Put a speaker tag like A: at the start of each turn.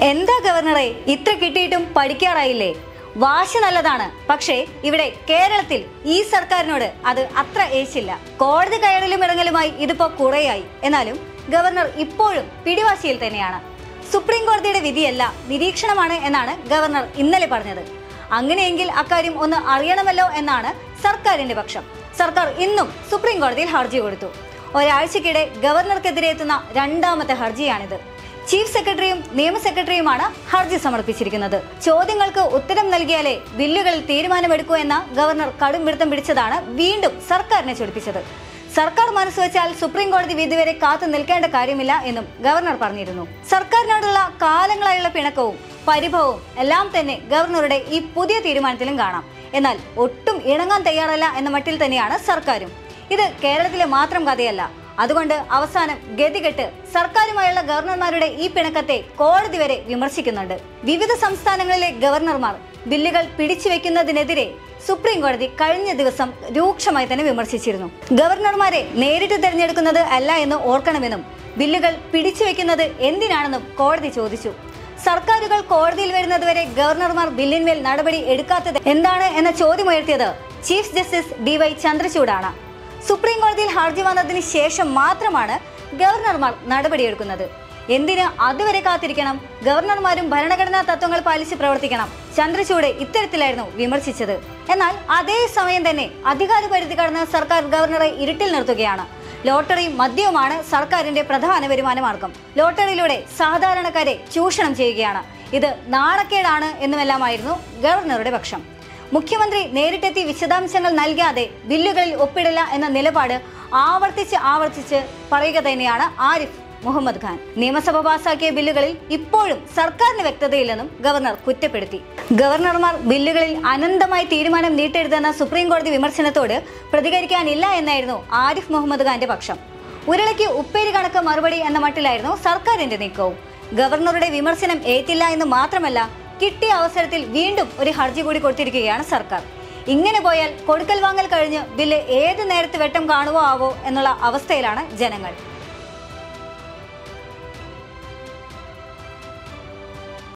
A: എന്താ ഗവർണറെ ഇത്ര കിട്ടിയിട്ടും പഠിക്കാറായില്ലേ വാശി നല്ലതാണ് പക്ഷേ ഇവിടെ കേരളത്തിൽ ഈ സർക്കാരിനോട് അത് അത്ര ഏശില്ല കോടതി കയറലും ഇറങ്ങലുമായി ഇതിപ്പോ കുറേയായി എന്നാലും ഗവർണർ ഇപ്പോഴും പിടിവാശിയിൽ തന്നെയാണ് സുപ്രീം കോടതിയുടെ വിധിയല്ല നിരീക്ഷണമാണ് എന്നാണ് ഗവർണർ ഇന്നലെ പറഞ്ഞത് അങ്ങനെയെങ്കിൽ അക്കാര്യം ഒന്ന് അറിയണമല്ലോ എന്നാണ് സർക്കാരിന്റെ പക്ഷം സർക്കാർ ഇന്നും സുപ്രീം കോടതിയിൽ ഹർജി കൊടുത്തു ഒരാഴ്ചക്കിടെ ഗവർണർക്കെതിരെ എത്തുന്ന രണ്ടാമത്തെ ഹർജിയാണിത് ചീഫ് സെക്രട്ടറിയും നിയമ സെക്രട്ടറിയുമാണ് ഹർജി സമർപ്പിച്ചിരിക്കുന്നത് ചോദ്യങ്ങൾക്ക് ഉത്തരം നൽകിയാലേ ബില്ലുകളിൽ തീരുമാനമെടുക്കൂ എന്ന ഗവർണർ കടും പിടുത്തം പിടിച്ചതാണ് വീണ്ടും സർക്കാരിനെ ചൊടിപ്പിച്ചത് സർക്കാർ മനസ്സ് വെച്ചാൽ സുപ്രീം കോടതി വിധി വരെ കാത്തു നിൽക്കേണ്ട കാര്യമില്ല എന്നും ഗവർണർ പറഞ്ഞിരുന്നു സർക്കാരിനോടുള്ള കാലങ്ങളായുള്ള പിണക്കവും പരിഭവവും എല്ലാം തന്നെ ഗവർണറുടെ ഈ പുതിയ തീരുമാനത്തിലും കാണാം എന്നാൽ ഒട്ടും ഇണങ്ങാൻ തയ്യാറല്ല എന്ന മട്ടിൽ തന്നെയാണ് സർക്കാരും ഇത് കേരളത്തിലെ മാത്രം കഥയല്ല അതുകൊണ്ട് അവസാനം ഗതികെട്ട് സർക്കാരുമായുള്ള ഗവർണർമാരുടെ ഈ പിണക്കത്തെ കോടതി വരെ വിമർശിക്കുന്നുണ്ട് വിവിധ സംസ്ഥാനങ്ങളിലെ ഗവർണർമാർ ബില്ലുകൾ പിടിച്ചു വെക്കുന്നതിനെതിരെ സുപ്രീം കോടതി കഴിഞ്ഞ ദിവസം രൂക്ഷമായി തന്നെ വിമർശിച്ചിരുന്നു ഗവർണർമാരെ നേരിട്ട് തിരഞ്ഞെടുക്കുന്നത് അല്ല എന്ന് ഓർക്കണമെന്നും ബില്ലുകൾ പിടിച്ചു വെക്കുന്നത് എന്തിനാണെന്നും കോടതി ചോദിച്ചു സർക്കാരുകൾ കോടതിയിൽ വരുന്നതുവരെ ഗവർണർമാർ ബില്ലിന്മേൽ നടപടി എടുക്കാത്തത് എന്താണ് എന്ന ചോദ്യമുയർത്തിയത് ചീഫ് ജസ്റ്റിസ് ഡി വൈ ചന്ദ്രചൂഡാണ് സുപ്രീം കോടതിയിൽ ഹർജി വന്നതിന് ശേഷം മാത്രമാണ് ഗവർണർമാർ നടപടിയെടുക്കുന്നത് എന്തിന് അതുവരെ കാത്തിരിക്കണം ഗവർണർമാരും ഭരണഘടനാ തത്വങ്ങൾ പാലിച്ച് പ്രവർത്തിക്കണം ചന്ദ്രചൂഡ് ഇത്തരത്തിലായിരുന്നു വിമർശിച്ചത് എന്നാൽ അതേ സമയം തന്നെ അധികാര പരിധി കടന്ന് സർക്കാർ ഗവർണറെ ഇരുട്ടിൽ നിർത്തുകയാണ് ലോട്ടറിയും മദ്യവുമാണ് സർക്കാരിന്റെ പ്രധാന വരുമാന മാർഗം ലോട്ടറിയിലൂടെ സാധാരണക്കാരെ ചൂഷണം ചെയ്യുകയാണ് ഇത് നാണക്കേടാണ് എന്നുമെല്ലാമായിരുന്നു ഗവർണറുടെ പക്ഷം മുഖ്യമന്ത്രി നേരിട്ടെത്തി വിശദാംശങ്ങൾ നൽകാതെ ബില്ലുകളിൽ ഒപ്പിടില്ല എന്ന നിലപാട് ആവർത്തിച്ച് ആവർത്തിച്ച് പറയുക തന്നെയാണ് ആരിഫ് മുഹമ്മദ് ഖാൻ നിയമസഭ പാസാക്കിയ ബില്ലുകളിൽ ഇപ്പോഴും സർക്കാരിന് വ്യക്തതയില്ലെന്നും ഗവർണർ കുറ്റപ്പെടുത്തി ഗവർണർമാർ ബില്ലുകളിൽ അനന്തമായി തീരുമാനം നീട്ടരുതെന്ന സുപ്രീം കോടതി വിമർശനത്തോട് പ്രതികരിക്കാനില്ല എന്നായിരുന്നു ആരിഫ് മുഹമ്മദ് ഖാന്റെ പക്ഷം ഉരുളയ്ക്ക് ഉപ്പേരി കണക്ക് മറുപടി എന്ന മട്ടിലായിരുന്നു സർക്കാരിന്റെ നീക്കവും ഗവർണറുടെ വിമർശനം ഏറ്റില്ല എന്ന് മാത്രമല്ല കിട്ടിയ അവസരത്തിൽ വീണ്ടും ഒരു ഹർജി കൂടി കൊടുത്തിരിക്കുകയാണ് സർക്കാർ ഇങ്ങനെ പോയാൽ കൊടുക്കൽ വാങ്ങൽ കഴിഞ്ഞ് ബില്ല് ഏത് നേരത്ത് വെട്ടം കാണുവോ ആവോ എന്നുള്ള അവസ്ഥയിലാണ് ജനങ്ങൾ